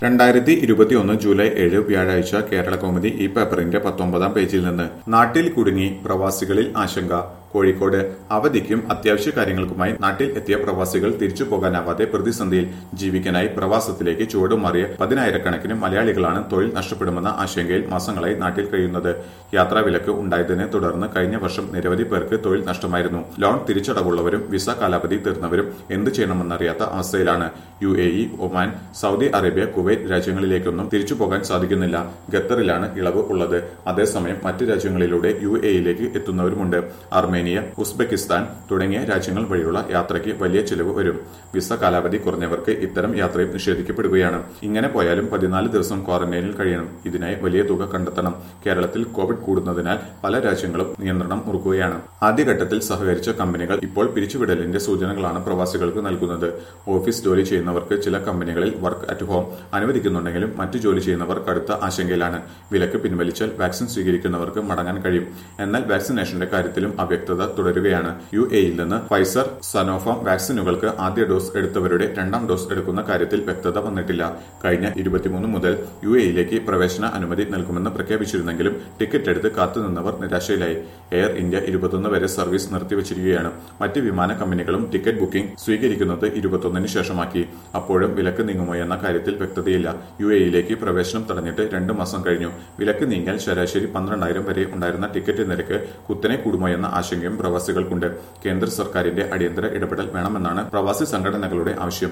രണ്ടായിരത്തി ഇരുപത്തിയൊന്ന് ജൂലൈ ഏഴ് വ്യാഴാഴ്ച കേരള കൗമുദി ഈ പേപ്പറിന്റെ പത്തൊമ്പതാം പേജിൽ നിന്ന് നാട്ടിൽ കുടുങ്ങി പ്രവാസികളിൽ ആശങ്ക കോഴിക്കോട് അവധിക്കും അത്യാവശ്യ കാര്യങ്ങൾക്കുമായി നാട്ടിൽ എത്തിയ പ്രവാസികൾ തിരിച്ചു പോകാനാവാതെ പ്രതിസന്ധിയിൽ ജീവിക്കാനായി പ്രവാസത്തിലേക്ക് ചുവടുമാറിയ പതിനായിരക്കണക്കിന് മലയാളികളാണ് തൊഴിൽ നഷ്ടപ്പെടുമെന്ന ആശങ്കയിൽ മാസങ്ങളായി നാട്ടിൽ കഴിയുന്നത് യാത്രാ വിലക്ക് ഉണ്ടായതിനെ തുടർന്ന് കഴിഞ്ഞ വർഷം നിരവധി പേർക്ക് തൊഴിൽ നഷ്ടമായിരുന്നു ലോൺ തിരിച്ചടവുള്ളവരും വിസ കാലാവധി തീർന്നവരും എന്ത് ചെയ്യണമെന്നറിയാത്ത അവസ്ഥയിലാണ് U A E Oman Saudi Arabia Kuwait രാജ്യങ്ങളിലേക്കൊന്നും തിരിച്ചു പോകാൻ സാധിക്കുന്നില്ല ഖത്തറിലാണ് ഇളവ് ഉള്ളത് അതേസമയം മറ്റ് രാജ്യങ്ങളിലൂടെ യു എയിലേക്ക് എത്തുന്നവരുമുണ്ട് അർമേനിയ ഉസ്ബെക്കിസ്ഥാൻ തുടങ്ങിയ രാജ്യങ്ങൾ വഴിയുള്ള യാത്രയ്ക്ക് വലിയ ചിലവ് വരും വിസ കാലാവധി കുറഞ്ഞവർക്ക് ഇത്തരം യാത്രയും നിഷേധിക്കപ്പെടുകയാണ് ഇങ്ങനെ പോയാലും പതിനാല് ദിവസം ക്വാറന്റൈനിൽ കഴിയണം ഇതിനായി വലിയ തുക കണ്ടെത്തണം കേരളത്തിൽ കോവിഡ് കൂടുന്നതിനാൽ പല രാജ്യങ്ങളും നിയന്ത്രണം മുറുക്കുകയാണ് ആദ്യഘട്ടത്തിൽ സഹകരിച്ച കമ്പനികൾ ഇപ്പോൾ പിരിച്ചുവിടലിന്റെ സൂചനകളാണ് പ്രവാസികൾക്ക് നൽകുന്നത് ഓഫീസ് ജോലി ചെയ്യുന്നവർക്ക് ചില കമ്പനികളിൽ വർക്ക് അറ്റ് ഹോം അനുവദിക്കുന്നുണ്ടെങ്കിലും മറ്റു ജോലി ചെയ്യുന്നവർ കടുത്ത ആശങ്കയിലാണ് വിലക്ക് പിൻവലിച്ചാൽ വാക്സിൻ സ്വീകരിക്കുന്നവർക്ക് മടങ്ങാൻ കഴിയും എന്നാൽ വാക്സിനേഷന്റെ കാര്യത്തിലും അവ്യക്തത തുടരുകയാണ് യു എയിൽ നിന്ന് ഫൈസർ സനോഫാം വാക്സിനുകൾക്ക് ആദ്യ ഡോസ് എടുത്തവരുടെ രണ്ടാം ഡോസ് എടുക്കുന്ന കാര്യത്തിൽ വ്യക്തത വന്നിട്ടില്ല കഴിഞ്ഞ ഇരുപത്തിമൂന്ന് മുതൽ യു എയിലേക്ക് പ്രവേശന അനുമതി നൽകുമെന്ന് പ്രഖ്യാപിച്ചിരുന്നെങ്കിലും ടിക്കറ്റ് എടുത്ത് കാത്തുനിന്നവർ നിരാശയിലായി എയർ ഇന്ത്യ ഇരുപത്തൊന്ന് വരെ സർവീസ് നിർത്തിവച്ചിരിക്കുകയാണ് മറ്റ് വിമാന കമ്പനികളും ടിക്കറ്റ് ബുക്കിംഗ് സ്വീകരിക്കുന്നത് ഇരുപത്തൊന്നിന് ശേഷമാക്കി അപ്പോഴും വിലക്ക് നീങ്ങുമോ എന്ന കാര്യത്തിൽ വ്യക്തതയില്ല യു എയിലേക്ക് പ്രവേശനം തടഞ്ഞിട്ട് രണ്ട് മാസം കഴിഞ്ഞു വിലക്ക് നീങ്ങിയാൽ ശരാശരി പന്ത്രണ്ടായിരം വരെ ഉണ്ടായിരുന്ന ടിക്കറ്റ് നിരക്ക് കുത്തനെ കൂടുമോ എന്ന ആശങ്കയും പ്രവാസികൾക്കുണ്ട് കേന്ദ്ര സർക്കാരിന്റെ അടിയന്തര ഇടപെടൽ വേണമെന്നാണ് പ്രവാസി സംഘടനകളുടെ ആവശ്യം